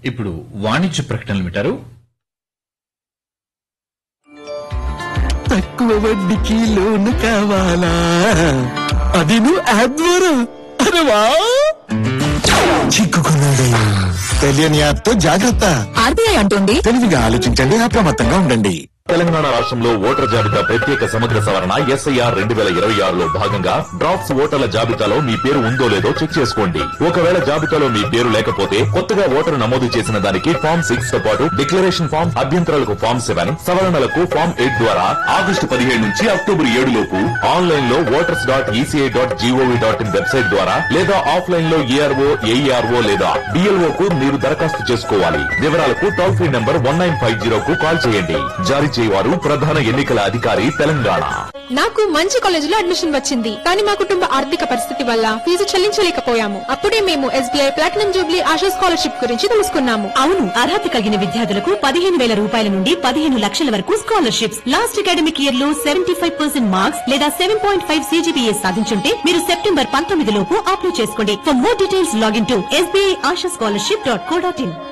ఇప్పుడు వాణిజ్య ప్రకటనలు వింటారు తక్కువ వడ్డీకి లోన్ కావాలా అది నువ్వు యాప్ ద్వారా అరే వా చిక్కుకున్నాడు తెలియని యాప్ తో జాగ్రత్త ఆర్బీఐ అంటోంది తెలివిగా ఆలోచించండి అప్రమత్తంగా ఉండండి తెలంగాణ రాష్ట్రంలో ఓటర్ జాబితా ప్రత్యేక సమగ్ర సవరణ ఎస్ఐఆర్ రెండు వేల ఇరవై ఆరులో భాగంగా డ్రాఫ్ట్స్ ఓటర్ల జాబితాలో మీ పేరు ఉందో లేదో చెక్ చేసుకోండి ఒకవేళ జాబితాలో మీ పేరు లేకపోతే కొత్తగా ఓటరు నమోదు చేసిన దానికి ఫామ్ సిక్స్ తో పాటు డిక్లరేషన్ ఫామ్ అభ్యంతరాలకు ఫామ్ సెవెన్ సవరణలకు ఫామ్ ఎయిట్ ద్వారా ఆగస్టు పదిహేడు నుంచి అక్టోబర్ ఏడు లోపు ఆన్లైన్ లో voters dot ECI dot G O V dot in website ద్వారా లేదా ఆఫ్లైన్ లో ఏఆర్ఓ ఏఈఆర్ఓ లేదా డిఎల్ఓ కు మీరు దరఖాస్తు చేసుకోవాలి వివరాలకు toll free number one nine five zero కు కాల్ చేయండి జారీ చేయవారు ప్రధాన ఎన్నికల అధికారి తెలంగాణ నాకు మంచి కాలేజీలో అడ్మిషన్ వచ్చింది కానీ మా కుటుంబ ఆర్థిక పరిస్థితి వల్ల ఫీజు చెల్లించలేకపోయాము అప్పుడే మేము SBI platinum jubilee Asha scholarship గురించి తెలుసుకున్నాము అవును అర్హత కలిగిన విద్యార్థులకు పదిహేను వేల రూపాయల నుండి పదిహేను లక్షల వరకు స్కాలర్షిప్స్ లాస్ట్ అకాడమిక్ ఇయర్ లో సెవెంటీ ఫైవ్ పర్సెంట్ మార్క్స్ లేదా సెవెన్ పాయింట్ ఫైవ్ సీజీపీఏ సాధించుంటే మీరు సెప్టెంబర్ పంతొమ్మిది లోపు అప్లై చేసుకోండి for more details login to SBI Asha scholarship dot co dot in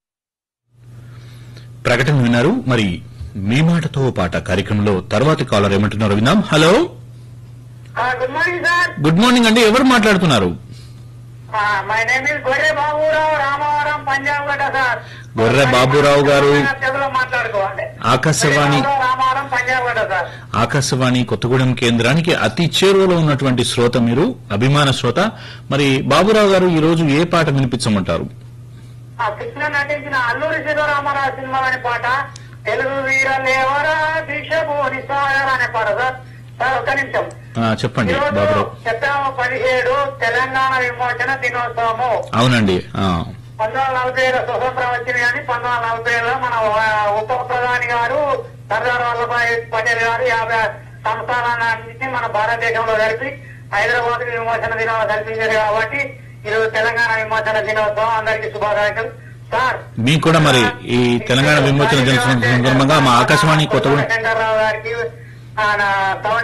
ప్రకటన విన్నారు మరి మీ మాటతో పాట కార్యక్రమంలో తర్వాతి కాలర్ ఏమంటున్నారో విందాం hello good morning sir good morning అండి ఎవరు మాట్లాడుతున్నారు మై నేమ్ ఇస్ గొర్రె బాబురావు రామవరం పంజాబ్ గడ్డ సార్ గొర్రె బాబురావు గారు. తెలుగులో మాట్లాడుకోవాలి ఆకాశవాణి గొర్రె బాబురావు, రామవరం పంజాబ్ గడ్డ సార్ ఆకాశవాణి కొత్తగూడెం కేంద్రానికి అతి చేరువలో ఉన్నటువంటి శ్రోత మీరు అభిమాన శ్రోత మరి బాబురావు గారు ఈ రోజు ఏ పాట వినిపించమంటారు ఆ కృష్ణ నటించిన అల్లూరి సీతారామరావు సినిమాలోని పాట తెలుగు వీరలేవరా దీక్ష భువని సాగర్ అనే పాట సార్ సార్ ఒక్క నిమిషం ఆ, చెప్పండి ఈరోజు బాబురావు సెప్టెంబర్ పదిహేడు తెలంగాణ విమోచన దినోత్సవము అవునండి ఆ, పంతొమ్మిది వందల నలభై ఏడు స్వతంత్రం వచ్చింది కానీ పంతొమ్మిది వందల నలభై ఏడులో మన ఆ, ఉప ప్రధాని గారు సర్దార్ వల్లభాయ్ పటేల్ గారు యాభై సంస్థానాన్ని మన భారతదేశంలో జరిపి హైదరాబాద్ విమోచన దినం కల్పించారు కాబట్టి ఈరోజు తెలంగాణ విమోచన దినోత్సవం అందరికీ శుభాకాంక్షలు సార్ మీకు కూడా మరి ఈ తెలంగాణ విమోచన దినోత్సవం సందర్భంగా మా ఆకాశవాణి కొత్తగూడెం శంకర్రావు గారికి ఆ, నా